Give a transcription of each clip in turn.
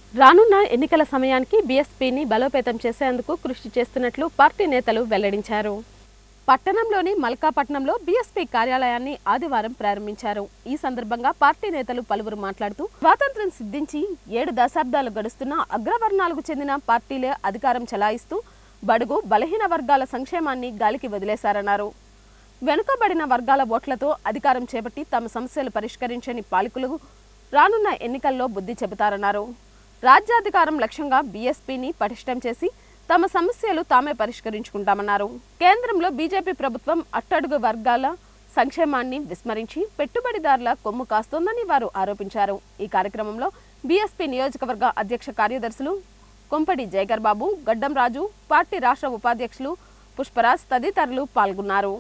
రానున్న ఎన్నికల సమయానికి బీఎస్పీని బలోపేతం చేసేందుకు కృషి చేస్తున్నట్లు పార్టీ నేతలు వెల్లడించారు పట్టణంలోని మల్కాపట్నంలో బీఎస్పీ కార్యాలయాన్ని ఆదివారం ప్రారంభించారు ఈ సందర్భంగా పార్టీ నేతలు పలువురు మాట్లాడుతూ స్వాతంత్ర్యం సిద్ధించి ఏడు దశాబ్దాలు గడుస్తున్న అగ్రవర్ణాలకు చెందిన పార్టీలే అధికారం చెలాయిస్తూ బడుగు బలహీన వర్గాల సంక్షేమాన్ని గాలికి వదిలేశారన్నారు వెనుకబడిన వర్గాల ఓట్లతో అధికారం చేపట్టి తమ సమస్యలు పరిష్కరించని పాలకులు రానున్న ఎన్నికల్లో బుద్ధి చెబుతారన్నారు రాజ్యాధికారం లక్ష్యంగా బీఎస్పీని పటిష్టం చేసి తమ సమస్యలు తామే పరిష్కరించుకుంటామన్నారు కేంద్రంలో బీజేపీ ప్రభుత్వం అట్టడుగు వర్గాల సంక్షేమాన్ని విస్మరించి పెట్టుబడిదారుల కొమ్ము కాస్తోందని వారు ఆరోపించారు ఈ కార్యక్రమంలో బీఎస్పీ నియోజకవర్గ అధ్యక్ష కార్యదర్శులు కొంపటి జయగర్ బాబు గడ్డం రాజు పార్టీ రాష్ట్ర ఉపాధ్యక్షులు పుష్పరాజ్ తదితరులు పాల్గొన్నారు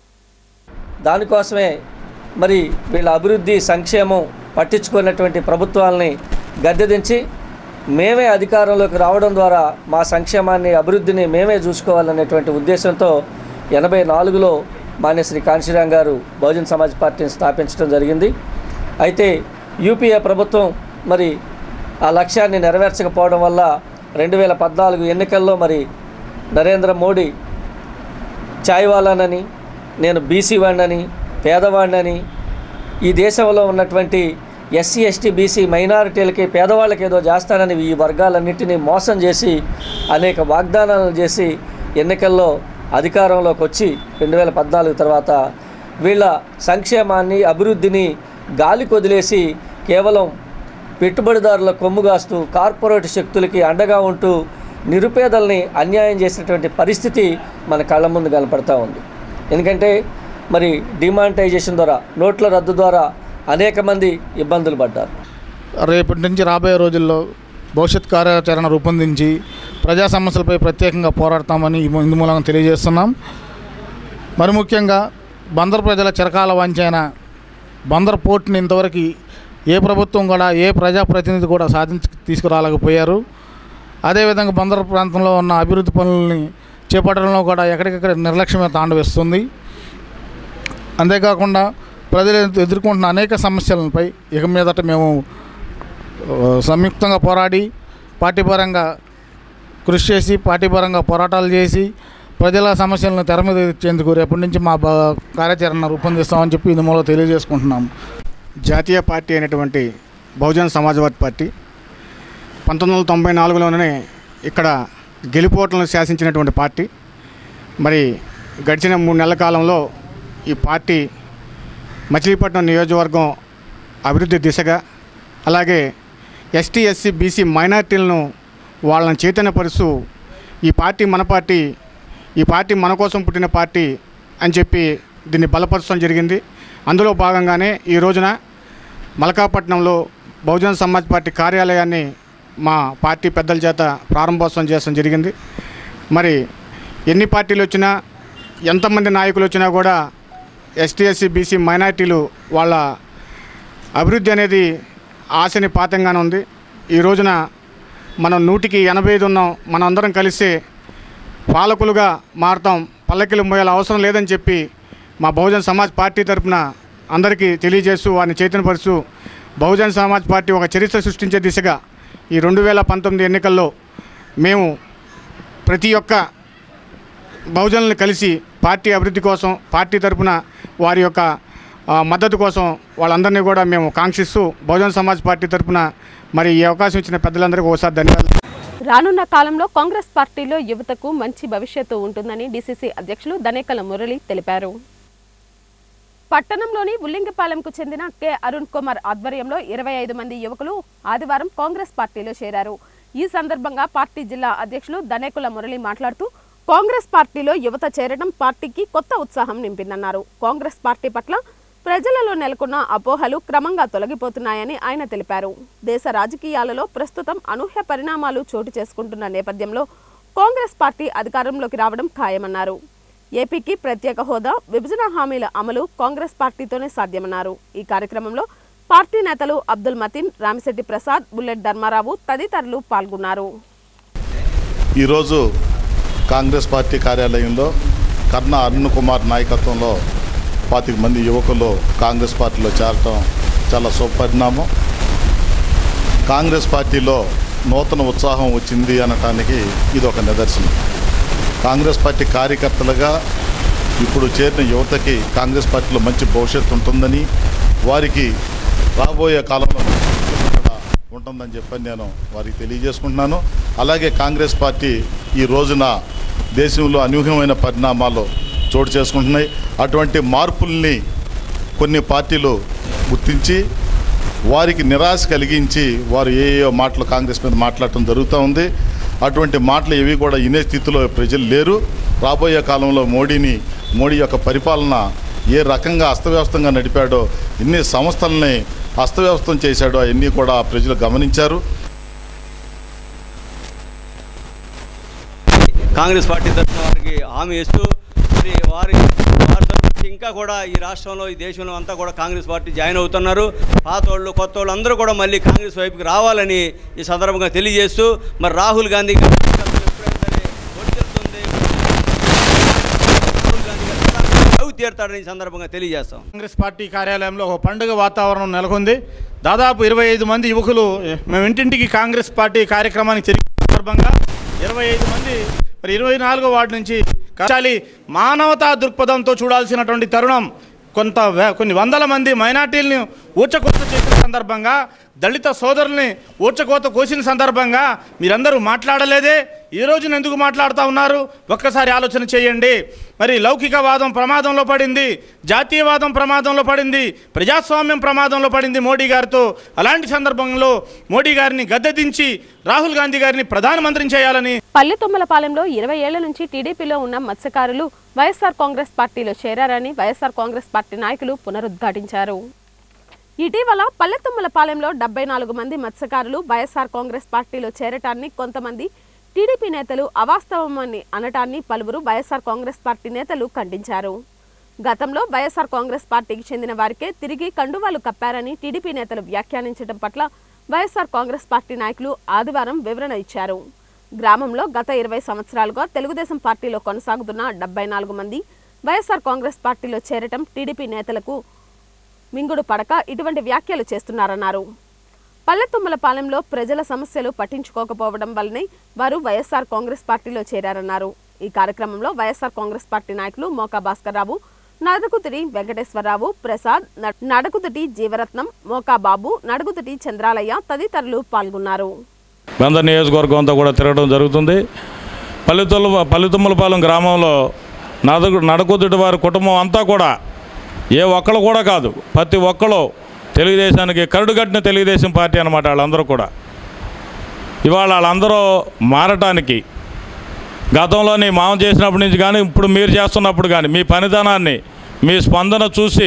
దానికోసమే మరి వీళ్ళ అభివృద్ధి సంక్షేమం పట్టించుకున్నటువంటి ప్రభుత్వాలని గద్దెదించి మేమే అధికారంలోకి రావడం ద్వారా మా సంక్షేమాన్ని అభివృద్ధిని మేమే చూసుకోవాలనేటువంటి ఉద్దేశంతో ఎనభై నాలుగులో మాన్యశ్రీ కాంశీరామ్ గారు బహుజన్ సమాజ్ పార్టీని స్థాపించడం జరిగింది అయితే యూపీఏ ప్రభుత్వం మరి ఆ లక్ష్యాన్ని నెరవేర్చకపోవడం వల్ల రెండు వేల పద్నాలుగు ఎన్నికల్లో మరి నరేంద్ర మోడీ చాయ్వాలానని నేను బీసీ వాడినని పేదవాడినని ఈ దేశంలో ఉన్నటువంటి ఎస్సీ ఎస్టీ బీసీ మైనారిటీలకి పేదవాళ్ళకి ఏదో చేస్తానని ఈ వర్గాలన్నింటినీ మోసం చేసి అనేక వాగ్దానాలను చేసి ఎన్నికల్లో అధికారంలోకి వచ్చి రెండు వేల పద్నాలుగు తర్వాత వీళ్ళ సంక్షేమాన్ని అభివృద్ధిని గాలికి వదిలేసి కేవలం పెట్టుబడిదారుల కొమ్ముగాస్తూ కార్పొరేట్ శక్తులకి అండగా ఉంటూ నిరుపేదల్ని అన్యాయం చేసినటువంటి పరిస్థితి మన కళ్ళ ముందు కనపడతా ఉంది ఎందుకంటే మరి డిమానిటైజేషన్ ద్వారా నోట్ల రద్దు ద్వారా అనేక మంది ఇబ్బందులు పడ్డారు రేపటి నుంచి రాబోయే రోజుల్లో భవిష్యత్ కార్యాచరణ రూపొందించి ప్రజా సమస్యలపై ప్రత్యేకంగా పోరాడతామని ఈ- ఇందు మూలంగా తెలియజేస్తున్నాం మరి ముఖ్యంగా బందర్ ప్రజల చిరకాల వంచైన బందర్ పోర్టుని ఇంతవరకు ఏ ప్రభుత్వం కూడా ఏ ప్రజాప్రతినిధి కూడా సాధించి తీసుకురాలేకపోయారు అదేవిధంగా బందర్ ప్రాంతంలో ఉన్న అభివృద్ధి పనులని చేపట్టడంలో కూడా ఎక్కడికక్కడ నిర్లక్ష్యమే తాండవిస్తుంది అంతేకాకుండా ప్రజలు ఎదుర్కొంటున్న అనేక సమస్యలపై ఇక మీదట మేము ఆ, సంయుక్తంగా పోరాడి పార్టీ పరంగా కృషి చేసి పార్టీ పరంగా పోరాటాలు చేసి ప్రజల సమస్యలను తెర మీద తెచ్చేందుకు రేపటి నుంచి మా బ- కార్యాచరణ రూపొందిస్తామని చెప్పి ఇది మూలం తెలియజేసుకుంటున్నాం జాతీయ పార్టీ అయినటువంటి బహుజన్ సమాజ్వాదీ పార్టీ పంతొమ్మిది వందల తొంభై నాలుగులోనే ఇక్కడ గెలుపోట్లను శాసించినటువంటి పార్టీ మరి గడిచిన మూడు నెలల కాలంలో ఈ పార్టీ మచిలీపట్నం నియోజకవర్గం అభివృద్ధి దిశగా అలాగే ఎస్టీ ఎస్సీ బీసీ మైనార్టీలను వాళ్ళని చైతన్యపరుస్తూ ఈ పార్టీ మన పార్టీ ఈ పార్టీ మన కోసం పుట్టిన పార్టీ అని చెప్పి దీన్ని బలపరచడం జరిగింది అందులో భాగంగానే ఈ రోజున మలకాపట్నంలో బహుజన సమాజ్ పార్టీ కార్యాలయాన్ని మా పార్టీ పెద్దల చేత ప్రారంభోత్సవం చేయడం జరిగింది మరి ఎన్ని పార్టీలు వచ్చినా ఎంతమంది నాయకులు వచ్చినా కూడా ఎస్టీ ఎస్సీ బీసీ మైనార్టీలు వాళ్ళ అభివృద్ధి అనేది ఆశని పాతంగానే ఉంది ఈ రోజున మనం నూటికి ఎనభై ఐదు ఉన్నాం మనం అందరం కలిసి పాలకులుగా మారతాం పల్లకిలు మోయాల అవసరం లేదని చెప్పి మా బహుజన్ సమాజ్ పార్టీ తరపున అందరికీ తెలియజేస్తూ వారిని చైతన్యపరుస్తూ బహుజన్ సమాజ్ పార్టీ ఒక చరిత్ర సృష్టించే దిశగా ఈ రెండు వేల పంతొమ్మిది ఎన్నికల్లో మేము ప్రతి ఒక్క బహుజనులను కలిసి పార్టీ అభివృద్ధి కోసం పార్టీ తరపున వారి యొక్క ఆ, మద్దతు కోసం వాళ్ళందరినీ కూడా మేము కాంక్షిస్తూ బహుజన్ సమాజ్ పార్టీ తరపున మరి ఈ అవకాశం ఇచ్చిన పెద్దలందరికీ ఒకసారి ధన్యవాదాలు రానున్న కాలంలో కాంగ్రెస్ పార్టీలో యువతకు మంచి భవిష్యత్తు ఉంటుందని డీసీసీ అధ్యక్షులు దనేకల మురళి తెలిపారు పట్టణంలోని ఉల్లింగపాలెంకు చెందిన కె అరుణ్ కుమార్ ఆధ్వర్యంలో ఇరవై ఐదు మంది యువకులు ఆదివారం కాంగ్రెస్ పార్టీలో చేరారు ఈ సందర్భంగా పార్టీ జిల్లా అధ్యక్షులు దనేకుల మురళి మాట్లాడుతూ కాంగ్రెస్ పార్టీలో యువత చేరడం పార్టీకి కొత్త ఉత్సాహం నింపిందన్నారు కాంగ్రెస్ పార్టీ పట్ల ప్రజలలో నెలకొన్న అపోహలు క్రమంగా తొలగిపోతున్నాయని ఆయన తెలిపారు దేశ రాజకీయాలలో ప్రస్తుతం అనూహ్య పరిణామాలు చోటు చేసుకుంటున్న నేపథ్యంలో కాంగ్రెస్ పార్టీ అధికారంలోకి రావడం ఖాయమన్నారు ఏపీకి ప్రత్యేక హోదా విభజన హామీల అమలు కాంగ్రెస్ పార్టీతోనే సాధ్యమన్నారు ఈ కార్యక్రమంలో పార్టీ నేతలు అబ్దుల్ మతీన్ రామిశెట్టి ప్రసాద్ బుల్లెట్ ధర్మారావు తదితరులు పాల్గొన్నారు ఈరోజు కాంగ్రెస్ పార్టీ కార్యాలయంలో కర్ణ అరుణ్ కుమార్ నాయకత్వంలో పాతిక మంది యువకులు కాంగ్రెస్ పార్టీలో చేరటం చాలా శుభపరిణామం కాంగ్రెస్ పార్టీలో నూతన ఉత్సాహం వచ్చింది అనటానికి ఇది ఒక నిదర్శనం కాంగ్రెస్ పార్టీ కార్యకర్తలుగా ఇప్పుడు చేరిన యువతకి కాంగ్రెస్ పార్టీలో మంచి భవిష్యత్తు ఉంటుందని వారికి రాబోయే కాలంలో మంచి భవిష్యత్తు కూడా ఉంటుందని చెప్పని నేను వారికి తెలియజేసుకుంటున్నాను అలాగే కాంగ్రెస్ పార్టీ ఈ రోజున దేశంలో అనూహ్యమైన పరిణామాలు చోటు చేసుకుంటున్నాయి అటువంటి మార్పుల్ని కొన్ని పార్టీలు గుర్తించి వారికి నిరాశ కలిగించి వారు ఏ ఏ మాటలు కాంగ్రెస్ మీద మాట్లాడటం జరుగుతూ ఉంది అటువంటి మాటలు ఏవి కూడా ఇనే స్థితిలో ప్రజలు లేరు రాబోయే కాలంలో మోడీని మోడీ యొక్క పరిపాలన ఏ రకంగా అస్తవ్యస్తంగా నడిపాడో ఎన్ని సంస్థల్ని అస్తవ్యస్తం చేశాడో అవన్నీ కూడా ప్రజలు గమనించారు కాంగ్రెస్ పార్టీ తరఫున వారికి హామీ ఇస్తూ మరి వారి వారి తరఫు నుంచి ఇంకా కూడా ఈ రాష్ట్రంలో ఈ దేశంలో అంతా కూడా కాంగ్రెస్ పార్టీ జాయిన్ అవుతున్నారు పాత వాళ్ళు కొత్త వాళ్ళు అందరూ కూడా మళ్ళీ కాంగ్రెస్ వైపుకి రావాలని ఈ సందర్భంగా తెలియజేస్తూ మరి రాహుల్ గాంధీ గారి నాయకత్వం ఎప్పుడైనా సరే ఒడిగడుతుంది. రాహుల్ గాంధీ గారు ప్రధానమంత్రి అవి తీరుతాడని ఈ సందర్భంగా తెలియజేస్తాం కాంగ్రెస్ పార్టీ కార్యాలయంలో ఒక పండుగ వాతావరణం నెలకొంది దాదాపు ఇరవై ఐదు మంది యువకులు మేము ఇంటింటికి కాంగ్రెస్ పార్టీ కార్యక్రమానికి తిరిగిన సందర్భంగా ఇరవై ఐదు మంది మరి ఇరవై నాలుగో వార్డు నుంచి కాచాలి మానవతా దృక్పథంతో చూడాల్సినటువంటి తరుణం కొంత వే- కొన్ని వందల మంది మైనార్టీలను ఊచకోత చేసిన సందర్భంగా దళిత సోదరుల్ని ఊచకోత కోసిన సందర్భంగా మీరందరూ మాట్లాడలేదే ఈ రోజున ఎందుకు మాట్లాడుతూ ఉన్నారు ఒక్కసారి ఆలోచన చేయండి మరి లౌకికవాదం ప్రమాదంలో పడింది జాతీయవాదం ప్రమాదంలో పడింది ప్రజాస్వామ్యం ప్రమాదంలో పడింది మోడీ గారితో అలాంటి సందర్భంలో మోడీ గారిని గద్దెదించి రాహుల్ గాంధీ గారిని ప్రధానమంత్రిని చేయాలని పల్లెతుమ్మలపాలెంలో ఇరవై ఏళ్ల నుంచి టీడీపీలో ఉన్న మత్స్యకారులు వైఎస్ఆర్ కాంగ్రెస్ పార్టీలో చేరారని వైఎస్ఆర్ కాంగ్రెస్ పార్టీ నాయకులు పునరుద్ఘాటించారు ఇటీవల పల్లెతుమ్మలపాలెంలో డెబ్బై నాలుగు మంది మత్స్యకారులు వైఎస్ఆర్ కాంగ్రెస్ పార్టీలో చేరటాన్ని కొంతమంది టీడీపీ నేతలు అవాస్తవమని అనటాన్ని పలువురు వైఎస్ఆర్ కాంగ్రెస్ పార్టీ నేతలు ఖండించారు గతంలో వైఎస్ఆర్ కాంగ్రెస్ పార్టీకి చెందిన వారికే తిరిగి కండువాలు కప్పారని టీడీపీ నేతలు వ్యాఖ్యానించడం పట్ల వైఎస్ఆర్ కాంగ్రెస్ పార్టీ నాయకులు ఆదివారం వివరణ ఇచ్చారు గ్రామంలో గత ఇరవై సంవత్సరాలుగా తెలుగుదేశం పార్టీలో కొనసాగుతున్న డెబ్బై నాలుగు మంది వైఎస్ఆర్ కాంగ్రెస్ పార్టీలో చేరటం టీడీపీ నేతలకు మింగుడు పడక ఇటువంటి వ్యాఖ్యలు చేస్తున్నారన్నారు పల్లెతుమ్మలపాలెంలో ప్రజల సమస్యలు పట్టించుకోకపోవడం వల్లనే వారు వైఎస్ఆర్ కాంగ్రెస్ పార్టీలో చేరారన్నారు ఈ కార్యక్రమంలో వైఎస్ఆర్ కాంగ్రెస్ పార్టీ నాయకులు మోకా భాస్కర్రావు నడకుతిటి వెంకటేశ్వరరావు ప్రసాద్ న- నడకుతిటి జీవరత్నం మోకా బాబు నడుగుతిటి చంద్రాలయ్య తదితరులు పాల్గొన్నారు బందర్ నియోజకవర్గం అంతా కూడా తిరగడం జరుగుతుంది పల్లెతుల్ల పల్లెతుమ్మలపాలెం గ్రామంలో నడకు నడకుదుటి వారి కుటుంబం అంతా కూడా ఏ ఒక్కళ్ళు కూడా కాదు ప్రతి ఒక్కళ్ళు తెలుగుదేశానికి కరుడుగట్టిన తెలుగుదేశం పార్టీ అనమాట వాళ్ళందరూ కూడా ఇవాళ వాళ్ళందరూ మారటానికి గతంలోని మామ చేసినప్పటి నుంచి కానీ ఇప్పుడు మీరు చేస్తున్నప్పుడు కానీ మీ పనితనాన్ని మీ స్పందన చూసి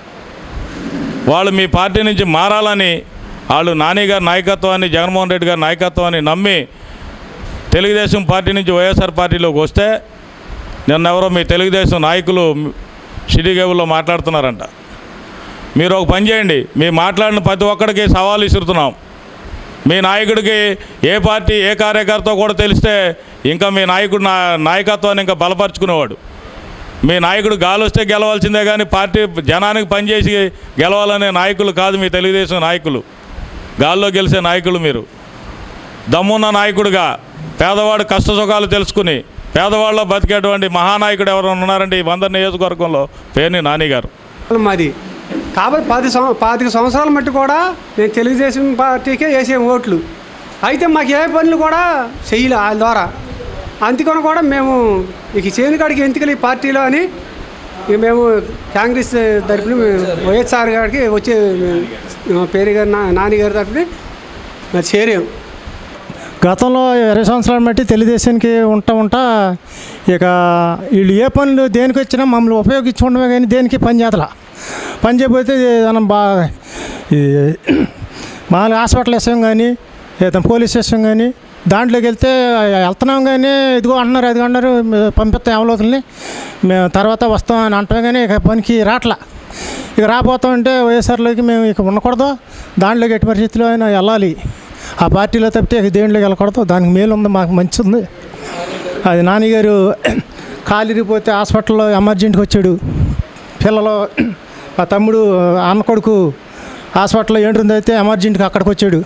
వాళ్ళు మీ పార్టీ నుంచి మారాలని వాళ్ళు నాని గారి నాయకత్వాన్ని జగన్మోహన్ రెడ్డి గారి నాయకత్వాన్ని నమ్మి తెలుగుదేశం పార్టీ నుంచి వైఎస్ఆర్ పార్టీలోకి వస్తే నిన్నెవరో మీ తెలుగుదేశం నాయకులు షిడిగేవుల్లో మాట్లాడుతున్నారంట మీరు ఒక పని చేయండి మీ మాట్లాడిన ప్రతి ఒక్కడికి సవాల్ ఇస్తున్నాం మీ నాయకుడికి ఏ పార్టీ ఏ కార్యకర్త కూడా తెలిస్తే ఇంకా మీ నాయకుడు నా నాయకత్వాన్ని ఇంకా బలపరుచుకునేవాడు మీ నాయకుడు గాలి వస్తే గెలవాల్సిందే కానీ పార్టీ జనానికి పనిచేసి గెలవాలనే నాయకులు కాదు మీ తెలుగుదేశం నాయకులు గాల్లో గెలిచే నాయకులు మీరు దమ్మున్న నాయకుడిగా పేదవాడు కష్ట సుఖాలు తెలుసుకుని పేదవాళ్ళలో బతికేటువంటి మహానాయకుడు ఎవరైనా ఉన్నారంటే ఈ వంద నియోజకవర్గంలో పేర్ని నాని గారు మాది కాబట్టి పది సం పాతిక సంవత్సరాల మట్టి కూడా నేను తెలుగుదేశం పార్టీకే వేసాము ఓట్లు అయితే మాకు ఏ పనులు కూడా చెయ్యలే వాళ్ళ ద్వారా అందుకని కూడా మేము ఇక చేను కాడికి ఎందుకు ఈ పార్టీలో అని ఇక మేము కాంగ్రెస్ తరఫున మేము వైఎస్ఆర్ గారికి వచ్చే మేము పేరు గారి నా నాని గారి తరఫున మరి చేరాము గతంలో ఇరవై సంవత్సరాల బట్టి తెలుగుదేశానికి ఉంటా ఉంటా ఇక వీళ్ళు ఏ పనులు దేనికి వచ్చినా మమ్మల్ని ఉపయోగించుకోవడమే కానీ దేనికి పని చేతల పని చేయకపోతే మనం బాగా ఈ మామూలుగా హాస్పిటల్ విషయం కానీ ఏదైనా పోలీస్ స్టేషన్ కానీ దాంట్లోకి వెళ్తే వెళ్తున్నాం కానీ ఇదిగో అంటున్నారు అది అన్నారు పంపిస్తాం ఎవలోతుల్ని మేము తర్వాత వస్తాం అని అంటాం కానీ ఇక పనికి రాట్లా ఇక రాబోతామంటే వైఎస్ఆర్లోకి మేము ఇక ఉండకూడదు దాంట్లోకి ఎట్టి పరిస్థితిలో అయినా వెళ్ళాలి ఆ పార్టీలో తప్పితే ఇక దేంట్లోకి వెళ్ళకూడదు దానికి మేలు ఉంది మాకు మంచి ఉంది అది నాన్నగారు కాలిరిగిపోతే హాస్పిటల్లో ఎమర్జెంట్కి వచ్చాడు పిల్లలు మా తమ్ముడు అన్న కొడుకు హాస్పిటల్లో ఏంటుంది అయితే ఎమర్జెంట్గా అక్కడికి వచ్చాడు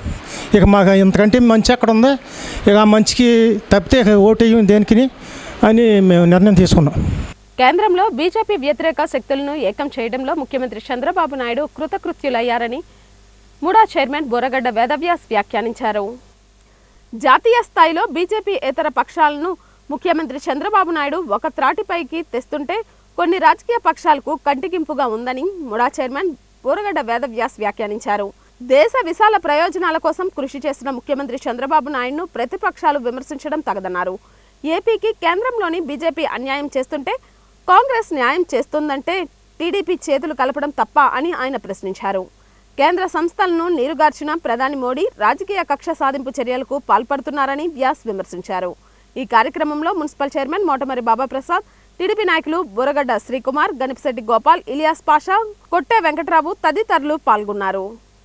ఇక మాకు ఇంతకంటే మంచి ఎక్కడ ఉంది ఇక ఆ మంచికి తప్పితే ఇక ఓటు వేయం దేనికి అని మేము నిర్ణయం తీసుకున్నాం కేంద్రంలో బీజేపీ వ్యతిరేక శక్తులను ఏకం చేయడంలో ముఖ్యమంత్రి చంద్రబాబు నాయుడు కృతకృత్యులయ్యారని ముడా చైర్మన్ బొరగడ్డ వేదవ్యాస్ వ్యాఖ్యానించారు జాతీయ స్థాయిలో బీజేపీ ఇతర పక్షాలను ముఖ్యమంత్రి చంద్రబాబు నాయుడు ఒక త్రాటిపైకి తెస్తుంటే కొన్ని రాజకీయ పక్షాలకు కంటికింపుగా ఉందని ముడా చైర్మన్ బోరగడ్డ వేదవ్యాస్ వ్యాఖ్యానించారు దేశ విశాల ప్రయోజనాల కోసం కృషి చేసిన ముఖ్యమంత్రి చంద్రబాబు నాయుడును ప్రతిపక్షాలు విమర్శించడం తగదన్నారు ఏపీకి కేంద్రంలోని బీజేపీ అన్యాయం చేస్తుంటే కాంగ్రెస్ న్యాయం చేస్తుందంటే టీడీపీ చేతులు కలపడం తప్ప అని ఆయన ప్రశ్నించారు కేంద్ర సంస్థలను నీరుగార్చిన ప్రధాని మోడీ రాజకీయ కక్ష సాధింపు చర్యలకు పాల్పడుతున్నారని వ్యాస్ విమర్శించారు ఈ కార్యక్రమంలో municipal chairman Motamari Baba Prasad TDP నాయకులు బురగడ్డ శ్రీకుమార్ గణిపిశెట్టి గోపాల్ ఇలియాస్ పాషా కొట్టే వెంకట్రావు తదితరులు పాల్గొన్నారు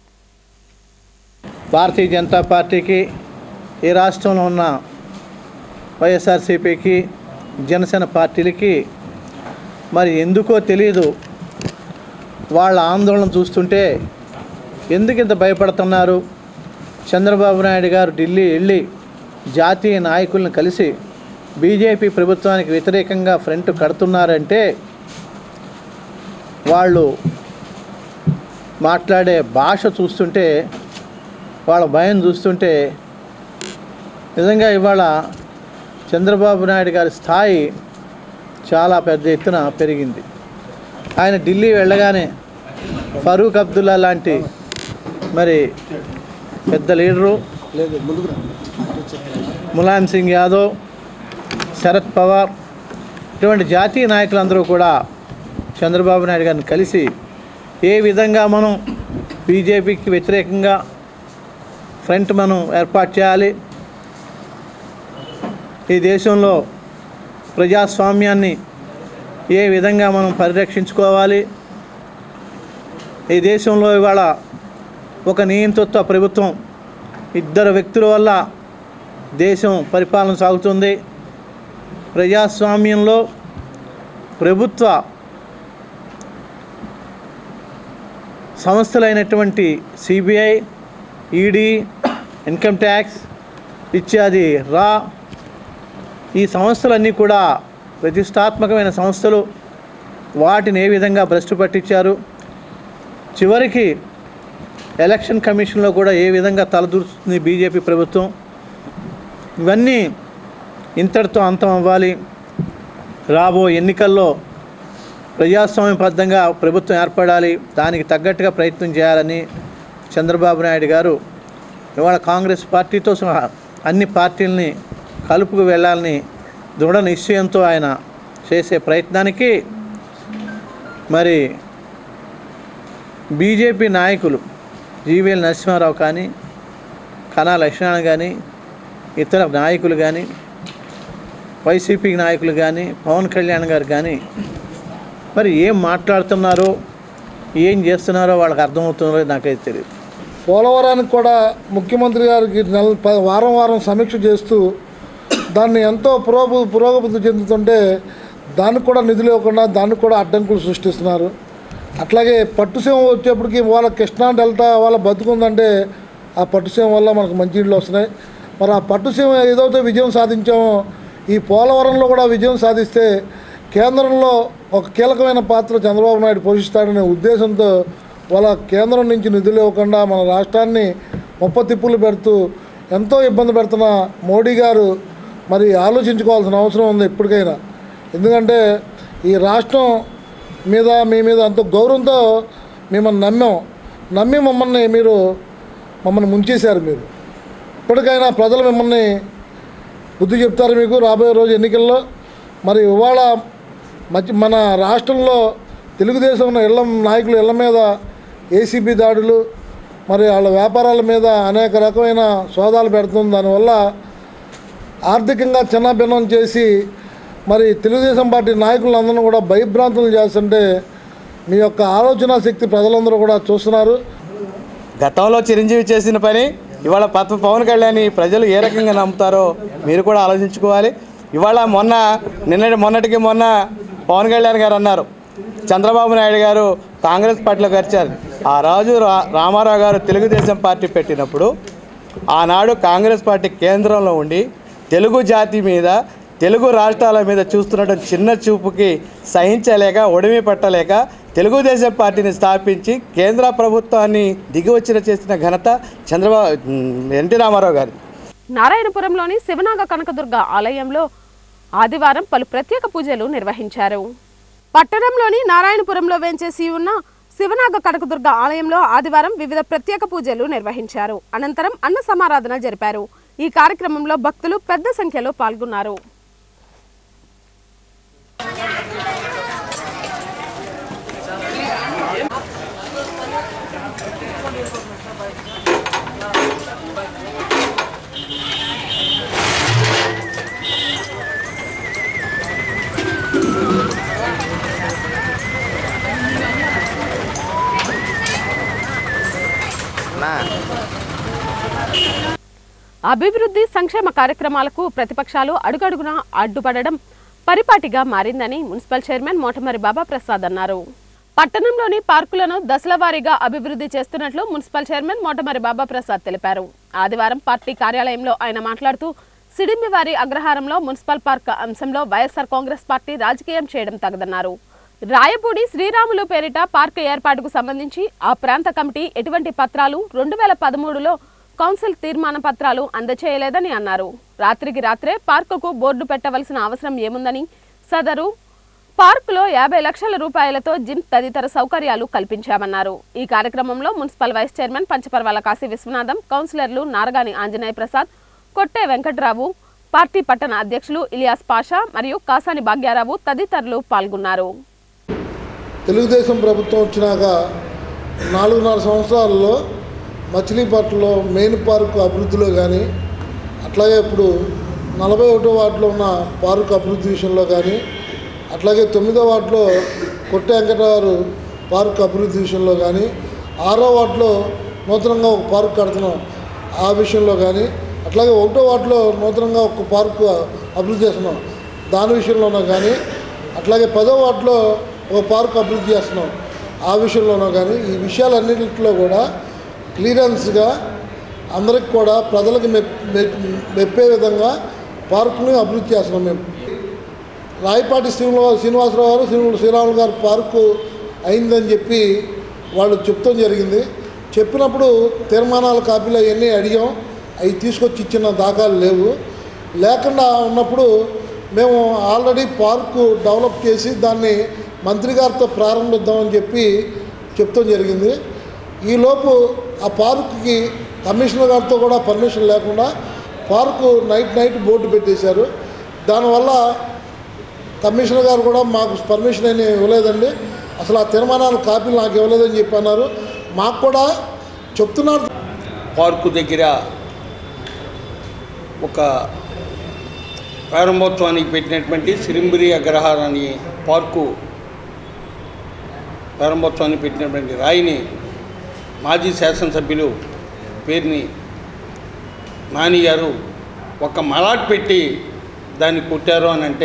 భారతీయ జనతా పార్టీకి ఈ రాష్ట్రంలో ఉన్న వైఎస్ఆర్సీపీకి జనసేన పార్టీలకి మరి ఎందుకో తెలియదు వాళ్ళ ఆందోళన చూస్తుంటే ఎందుకు ఇంత భయపడుతున్నారు చంద్రబాబు నాయుడు గారు ఢిల్లీ వెళ్ళి జాతీయ నాయకులను కలిసి బీజేపీ ప్రభుత్వానికి వ్యతిరేకంగా ఫ్రంట్ కడుతున్నారంటే వాళ్ళు మాట్లాడే భాష చూస్తుంటే వాళ్ళ భయం చూస్తుంటే నిజంగా ఇవాళ చంద్రబాబు నాయుడు గారి స్థాయి చాలా పెద్ద ఎత్తున పెరిగింది ఆయన ఢిల్లీ వెళ్ళగానే ఫరూక్ అబ్దుల్లా లాంటి మరి పెద్ద లీడరు ములాయం సింగ్ యాదవ్ శరద్ పవార్ ఇటువంటి జాతీయ నాయకులందరూ కూడా చంద్రబాబు నాయుడు గారిని కలిసి ఏ విధంగా మనం బీజేపీకి వ్యతిరేకంగా ఫ్రంట్ మనం ఏర్పాటు చేయాలి ఈ దేశంలో ప్రజాస్వామ్యాన్ని ఏ విధంగా మనం పరిరక్షించుకోవాలి ఈ దేశంలో ఇవాళ ఒక నియంతృత్వ ప్రభుత్వం ఇద్దరు వ్యక్తుల వల్ల దేశం పరిపాలన సాగుతుంది ప్రజాస్వామ్యంలో ప్రభుత్వ సంస్థలైనటువంటి సిబిఐ ఈడీ ఇన్కమ్ ట్యాక్స్ ఇత్యాది రా ఈ సంస్థలన్నీ కూడా ప్రతిష్టాత్మకమైన సంస్థలు వాటిని ఏ విధంగా భ్రష్టు పట్టించారు చివరికి ఎలక్షన్ కమిషన్లో కూడా ఏ విధంగా తలదూరుస్తుంది బీజేపీ ప్రభుత్వం ఇవన్నీ ఇంతటితో అంతం అవ్వాలి రాబో ఎన్నికల్లో ప్రజాస్వామ్యబద్ధంగా ప్రభుత్వం ఏర్పడాలి దానికి తగ్గట్టుగా ప్రయత్నం చేయాలని చంద్రబాబు నాయుడు గారు ఇవాళ కాంగ్రెస్ పార్టీతో సహా అన్ని పార్టీలని కలుపుకు వెళ్ళాలని దృఢ నిశ్చయంతో ఆయన చేసే ప్రయత్నానికి మరి బీజేపీ నాయకులు జీవీఎల్ నరసింహారావు కానీ కణా లక్ష్మణ్ కానీ ఇతర నాయకులు కానీ వైసీపీ నాయకులు కానీ పవన్ కళ్యాణ్ గారు కానీ మరి ఏం మాట్లాడుతున్నారో ఏం చేస్తున్నారో వాళ్ళకి అర్థమవుతుందో నాకైతే తెలియదు పోలవరానికి కూడా ముఖ్యమంత్రి గారికి నెల ప- వారం వారం సమీక్ష చేస్తూ దాన్ని ఎంతో పురోగ పురోగతి చెందుతుంటే దానికి కూడా నిధులు ఇవ్వకుండా దానికి కూడా అడ్డంకులు సృష్టిస్తున్నారు అట్లాగే పట్టుసీమ వచ్చేప్పటికి వాళ్ళ కృష్ణా డెల్టా వాళ్ళ బతుకుందంటే ఆ పట్టుసీమ వల్ల మనకు మంచి నీళ్ళు వస్తున్నాయి మరి ఆ పట్టుసీమ ఏదైతే విజయం సాధించామో ఈ పోలవరంలో కూడా విజయం సాధిస్తే కేంద్రంలో ఒక కీలకమైన పాత్ర చంద్రబాబు నాయుడు పోషిస్తాడనే ఉద్దేశంతో వాళ్ళ కేంద్రం నుంచి నిధులు ఇవ్వకుండా మన రాష్ట్రాన్ని ముప్ప తిప్పులు పెడుతూ ఎంతో ఇబ్బంది పెడుతున్న మోడీ గారు మరి ఆలోచించుకోవాల్సిన అవసరం ఉంది ఎప్పటికైనా ఎందుకంటే ఈ రాష్ట్రం మీద మీ మీద ఎంతో గౌరవంతో మిమ్మల్ని నమ్మాం నమ్మి మమ్మల్ని మీరు మమ్మల్ని ముంచేశారు మీరు ఇప్పటికైనా ప్రజలు మిమ్మల్ని బుద్ధి చెప్తారు మీకు రాబోయే రోజు ఎన్నికల్లో మరి ఇవాళ మధ్య మన రాష్ట్రంలో తెలుగుదేశం ఉన్న ఇళ్ళ నాయకుల ఇళ్ళ మీద ఏసీబీ దాడులు మరి వాళ్ళ వ్యాపారాల మీద అనేక రకమైన సోదాలు పెడుతుంది దానివల్ల ఆర్థికంగా చిన్నభిన్నం చేసి మరి తెలుగుదేశం పార్టీ నాయకులందరూ కూడా భయభ్రాంతులు చేస్తుంటే మీ యొక్క ఆలోచన శక్తి ప్రజలందరూ కూడా చూస్తున్నారు గతంలో చిరంజీవి చేసిన పని ఇవాళ పత్మ పవన్ కళ్యాణ్ ప్రజలు ఏ రకంగా నమ్ముతారో మీరు కూడా ఆలోచించుకోవాలి ఇవాళ మొన్న నిన్నటి మొన్నటికి మొన్న పవన్ కళ్యాణ్ గారు అన్నారు చంద్రబాబు నాయుడు గారు కాంగ్రెస్ పార్టీలోకి వచ్చారు ఆ రాజు రా రామారావు గారు తెలుగుదేశం పార్టీ పెట్టినప్పుడు ఆనాడు కాంగ్రెస్ పార్టీ కేంద్రంలో ఉండి తెలుగు జాతి మీద తెలుగు రాష్ట్రాల మీద చూస్తున్నటువంటి చిన్న చూపుకి సహించలేక ఒడిమి పట్టలేక తెలుగుదేశం పార్టీని స్థాపించి కేంద్ర ప్రభుత్వాన్ని దిగివచ్చిన చేసిన ఘనత చంద్రబాబు ఎన్టీ రామారావు గారి నారాయణపురంలోని శివనాగ కనకదుర్గ ఆలయంలో ఆదివారం పలు ప్రత్యేక పూజలు నిర్వహించారు పట్టణంలోని నారాయణపురంలో వేంచేసి ఉన్న శివనాగ కనకదుర్గ ఆలయంలో ఆదివారం వివిధ ప్రత్యేక పూజలు నిర్వహించారు అనంతరం అన్న సమారాధన జరిపారు ఈ కార్యక్రమంలో భక్తులు పెద్ద సంఖ్యలో పాల్గొన్నారు అభివృద్ధి సంక్షేమ కార్యక్రమాలకు ప్రతిపక్షాలు అడుగడుగునా అడ్డుపడడం పరిపాటిగా మారిందని మున్సిపల్ చైర్మన్ మోటమరి బాబా ప్రసాద్ అన్నారు పట్టణంలోని పార్కులను దశల వారీగా అభివృద్ధి చేస్తున్నట్లు మున్సిపల్ చైర్మన్ మోటమరి బాబా ప్రసాద్ తెలిపారు ఆదివారం పార్టీ కార్యాలయంలో ఆయన మాట్లాడుతూ సిడింబివారి అగ్రహారంలో మున్సిపల్ పార్క్ అంశంలో వైఎస్ఆర్ కాంగ్రెస్ పార్టీ రాజకీయం చేయడం తగదన్నారు రాయపూడి శ్రీరాములు పేరిట పార్క్ ఏర్పాటుకు సంబంధించి ఆ ప్రాంత కమిటీ ఎటువంటి పత్రాలు రెండు వేల పదమూడులో కౌన్సిల్ తీర్మాన పత్రాలు అందచేయలేదని అన్నారు రాత్రికి రాత్రే పార్కుకు బోర్డు పెట్టవలసిన అవసరం ఏముందని సదరు పార్కులో యాభై లక్షల రూపాయలతో జిమ్ తదితర సౌకర్యాలు కల్పించామన్నారు ఈ కార్యక్రమంలో municipal vice chairman Panchaparvala Kashi Vishwanatham కౌన్సిలర్లు నారగాని ఆంజనేయ ప్రసాద్ కొట్టే వెంకట్రావు పార్టీ పట్టణ అధ్యక్షులు ఇలియాస్ పాషా మరియు కాసాని భాగ్యారావు తదితరులు పాల్గొన్నారు తెలుగుదేశం ప్రభుత్వం వచ్చినాక నాలుగున్నర సంవత్సరాల్లో మచిలీపట్నంలో మెయిన్ పార్కు అభివృద్ధిలో కానీ అట్లాగే ఇప్పుడు నలభై ఒకటో వార్డులో ఉన్న పార్కు అభివృద్ధి విషయంలో కానీ అట్లాగే తొమ్మిదో వార్డులో కొట్టే వెంకటవారు పార్కు అభివృద్ధి విషయంలో కానీ ఆరో వార్డులో నూతనంగా ఒక పార్కు కడుతున్నాం ఆ విషయంలో కానీ అట్లాగే ఒకటో వార్డులో నూతనంగా ఒక పార్కు అభివృద్ధి చేస్తున్నాం దాని విషయంలోనూ కానీ అట్లాగే పదో వార్డులో ఒక పార్కు అభివృద్ధి చేస్తున్నాం ఆ విషయంలోనూ కానీ ఈ విషయాలన్నింటిలో కూడా క్లియరెన్స్గా అందరికి కూడా ప్రజలకు మెప్ మెప్- మెప్పే విధంగా పార్కుని అభివృద్ధి చేస్తున్నాం మేము రాయపాటి శ్రీనివాస శ్రీనివాసరావు గారు శ్రీ శ్రీరాములు గారు పార్కు అయిందని చెప్పి వాళ్ళు చెప్తాం జరిగింది చెప్పినప్పుడు తీర్మానాల కాపీలు అవన్నీ అడిగాం అవి తీసుకొచ్చి ఇచ్చిన దాఖలు లేవు లేకుండా ఉన్నప్పుడు మేము ఆల్రెడీ పార్కు డెవలప్ చేసి దాన్ని మంత్రి గారితో ప్రారంభిద్దామని చెప్పి చెప్తాం జరిగింది ఈలోపు ఆ పార్కుకి కమిషనర్ గారితో కూడా పర్మిషన్ లేకుండా పార్కు నైట్ నైట్ బోర్డు పెట్టేశారు దానివల్ల కమిషనర్ గారు కూడా మాకు పర్మిషన్ అని ఇవ్వలేదండి అసలు ఆ తీర్మానాల కాపీలు నాకు ఇవ్వలేదని చెప్పి అన్నారు మాకు కూడా చెప్తున్నారు పార్కు దగ్గర ఒక ప్రారంభోత్సవానికి పెట్టినటువంటి సిరింబిరి అగ్రహారాన్ని పార్కు ప్రారంభోత్సవానికి పెట్టినటువంటి రాయిని మాజీ శాసనసభ్యులు పేరుని నాని గారు ఒక మలాట్ పెట్టి దాన్ని కొట్టారు అని అంటే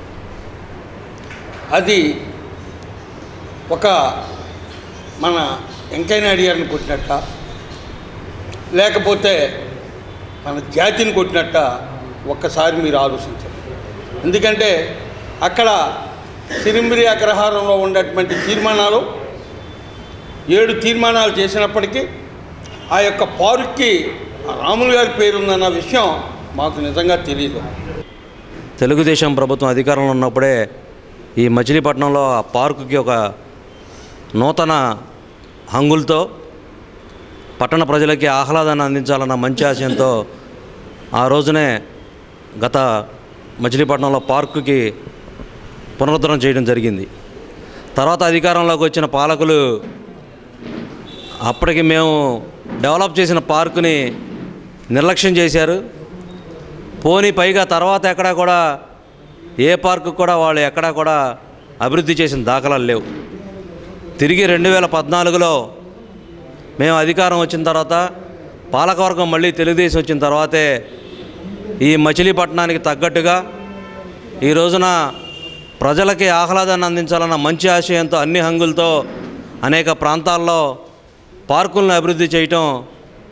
అది ఒక మన వెంకయ్య నాయుడు గారిని కొట్టినట్ట లేకపోతే మన జాతిని కొట్టినట్ట ఒక్కసారి మీరు ఆలోచించండి ఎందుకంటే అక్కడ సిరింబిరి అగ్రహారంలో ఉన్నటువంటి తీర్మానాలు ఏడు తీర్మానాలు చేసినప్పటికీ ఆ యొక్క పార్క్కి రాములు గారి పేరు ఉందన్న విషయం మాకు నిజంగా తెలియదు తెలుగుదేశం ప్రభుత్వం అధికారంలో ఉన్నప్పుడే ఈ మచిలీపట్నంలో ఆ పార్కుకి ఒక నూతన హంగులతో పట్టణ ప్రజలకి ఆహ్లాదాన్ని అందించాలన్న మంచి ఆశయంతో ఆ రోజునే గత మచిలీపట్నంలో పార్కుకి పునరుద్ధరణ చేయడం జరిగింది తర్వాత అధికారంలోకి వచ్చిన పాలకులు అప్పటికి మేము డెవలప్ చేసిన పార్కుని నిర్లక్ష్యం చేశారు పోనీ పైగా తర్వాత ఎక్కడా కూడా ఏ పార్కు కూడా వాళ్ళు ఎక్కడా కూడా అభివృద్ధి చేసిన దాఖలాలు లేవు తిరిగి రెండు వేల పద్నాలుగులో మేము అధికారం వచ్చిన తర్వాత పాలకవర్గం మళ్ళీ తెలుగుదేశం వచ్చిన తర్వాతే ఈ మచిలీపట్నానికి తగ్గట్టుగా ఈ రోజున ప్రజలకి ఆహ్లాదాన్ని అందించాలన్న మంచి ఆశయంతో అన్ని హంగులతో అనేక ప్రాంతాల్లో పార్కులను అభివృద్ధి చేయటం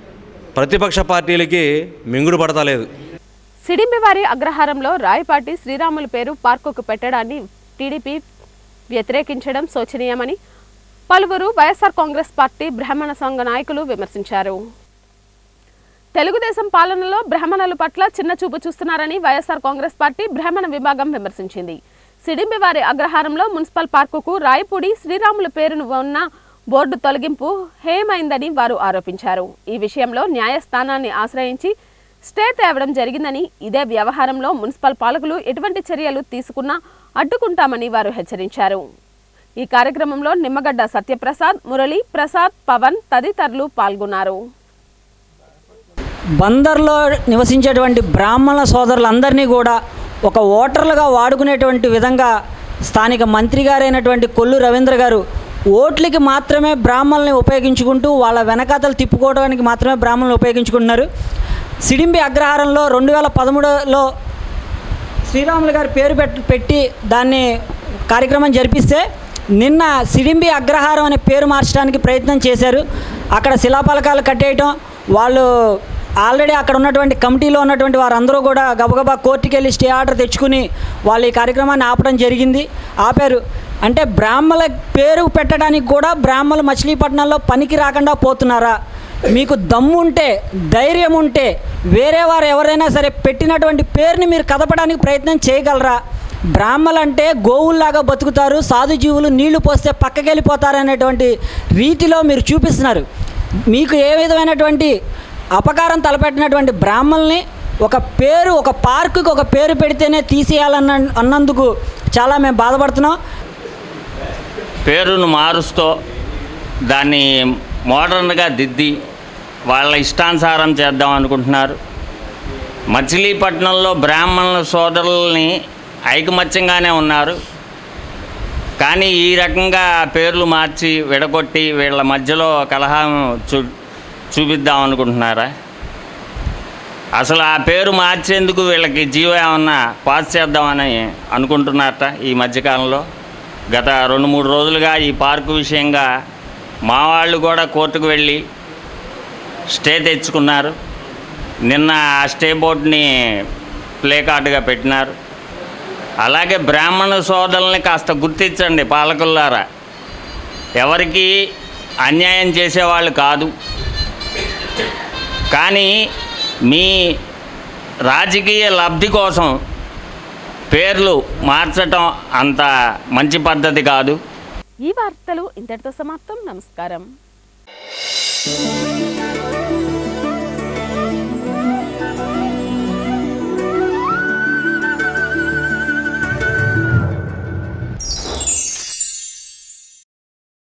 ప్రతిపక్ష పార్టీలకి మింగుడు పడతలేదు సిడింబివారి అగ్రహారంలో రాయపాటి శ్రీరాములు పేరు పార్కుకు పెట్టడాన్ని టీడీపీ వ్యతిరేకించడం శోచనీయమని పలువురు వైఎస్ఆర్ కాంగ్రెస్ పార్టీ బ్రాహ్మణ సంఘ నాయకులు విమర్శించారు తెలుగుదేశం పాలనలో బ్రాహ్మణుల పట్ల చిన్న చూపు చూస్తున్నారని వైఎస్ఆర్ కాంగ్రెస్ పార్టీ బ్రాహ్మణ విభాగం విమర్శించింది సిడింబివారి అగ్రహారంలో మున్సిపల్ పార్కుకు రాయపూడి శ్రీరాముల పేరును ఉన్న బోర్డు తొలగింపు హేమైందని వారు ఆరోపించారు ఈ విషయంలో న్యాయస్థానాన్ని ఆశ్రయించి స్టే తేవడం జరిగిందని ఇదే వ్యవహారంలో మున్సిపల్ పాలకులు ఎటువంటి చర్యలు తీసుకున్నా అడ్డుకుంటామని వారు హెచ్చరించారు ఈ కార్యక్రమంలో నిమ్మగడ్డ సత్యప్రసాద్ మురళి ప్రసాద్ పవన్ తదితరులు పాల్గొన్నారు బందర్లో నివసించేటువంటి బ్రాహ్మణ సోదరులందరినీ కూడా ఒక ఓటర్లుగా వాడుకునేటువంటి విధంగా స్థానిక మంత్రి గారైనటువంటి కొల్లు రవీంద్ర గారు ఓట్లకి మాత్రమే బ్రాహ్మణుల్ని ఉపయోగించుకుంటూ వాళ్ళ వెనకాతలు తిప్పుకోవడానికి మాత్రమే బ్రాహ్మణులు ఉపయోగించుకుంటున్నారు సిడింబి అగ్రహారంలో రెండు వేల పదమూడులో శ్రీరాములు గారి పేరు పెట్టి పెట్టి దాన్ని కార్యక్రమం జరిపిస్తే నిన్న సిడింబి అగ్రహారం అనే పేరు మార్చడానికి ప్రయత్నం చేశారు అక్కడ శిలాపలకాలు కట్టేయటం వాళ్ళు ఆల్రెడీ అక్కడ ఉన్నటువంటి కమిటీలో ఉన్నటువంటి వారందరూ కూడా గబగబా కోర్టుకి వెళ్ళి స్టే ఆర్డర్ తెచ్చుకుని వాళ్ళు ఈ కార్యక్రమాన్ని ఆపడం జరిగింది ఆపారు అంటే బ్రాహ్మణ పేరు పెట్టడానికి కూడా బ్రాహ్మణులు మచిలీపట్నంలో పనికి రాకుండా పోతున్నారా మీకు దమ్ము ఉంటే ధైర్యం ఉంటే వేరే వారు ఎవరైనా సరే పెట్టినటువంటి పేరుని మీరు కదపడానికి ప్రయత్నం చేయగలరా బ్రాహ్మలు అంటే గోవుల్లాగా బతుకుతారు సాధుజీవులు నీళ్లు పోస్తే పక్కకెళ్ళిపోతారు అనేటువంటి రీతిలో మీరు చూపిస్తున్నారు మీకు ఏ విధమైనటువంటి అపకారం తలపెట్టినటువంటి బ్రాహ్మల్ని ఒక పేరు ఒక పార్కుకి ఒక పేరు పెడితేనే తీసేయాలన్న అన్నందుకు చాలా మేము బాధపడుతున్నాం పేరును మారుస్తూ దాన్ని మోడర్న్గా దిద్ది వాళ్ళ ఇష్టానుసారం చేద్దాం అనుకుంటున్నారు మచిలీపట్నంలో బ్రాహ్మణుల సోదరుల్ని ఐకమత్యంగానే ఉన్నారు కానీ ఈ రకంగా పేర్లు మార్చి విడగొట్టి వీళ్ళ మధ్యలో కలహం చూ చూపిద్దాం అనుకుంటున్నారా అసలు ఆ పేరు మార్చేందుకు వీళ్ళకి జీవో ఏమన్నా పాస్ చేద్దామని అనుకుంటున్నారట ఈ మధ్యకాలంలో గత రెండు మూడు రోజులుగా ఈ పార్కు విషయంగా మా వాళ్ళు కూడా కోర్టుకు వెళ్ళి స్టే తెచ్చుకున్నారు నిన్న ఆ స్టే బోర్డుని ప్లే కార్డుగా పెట్టినారు అలాగే బ్రాహ్మణ సోదరుల్ని కాస్త గుర్తించండి పాలకుల్లారా ఎవరికి అన్యాయం చేసేవాళ్ళు కాదు కానీ మీ రాజకీయ లబ్ధి కోసం పేర్లు మార్చటం అంత మంచి పద్ధతి కాదు ఈ వార్తలు ఇంతటితో సమాప్తం నమస్కారం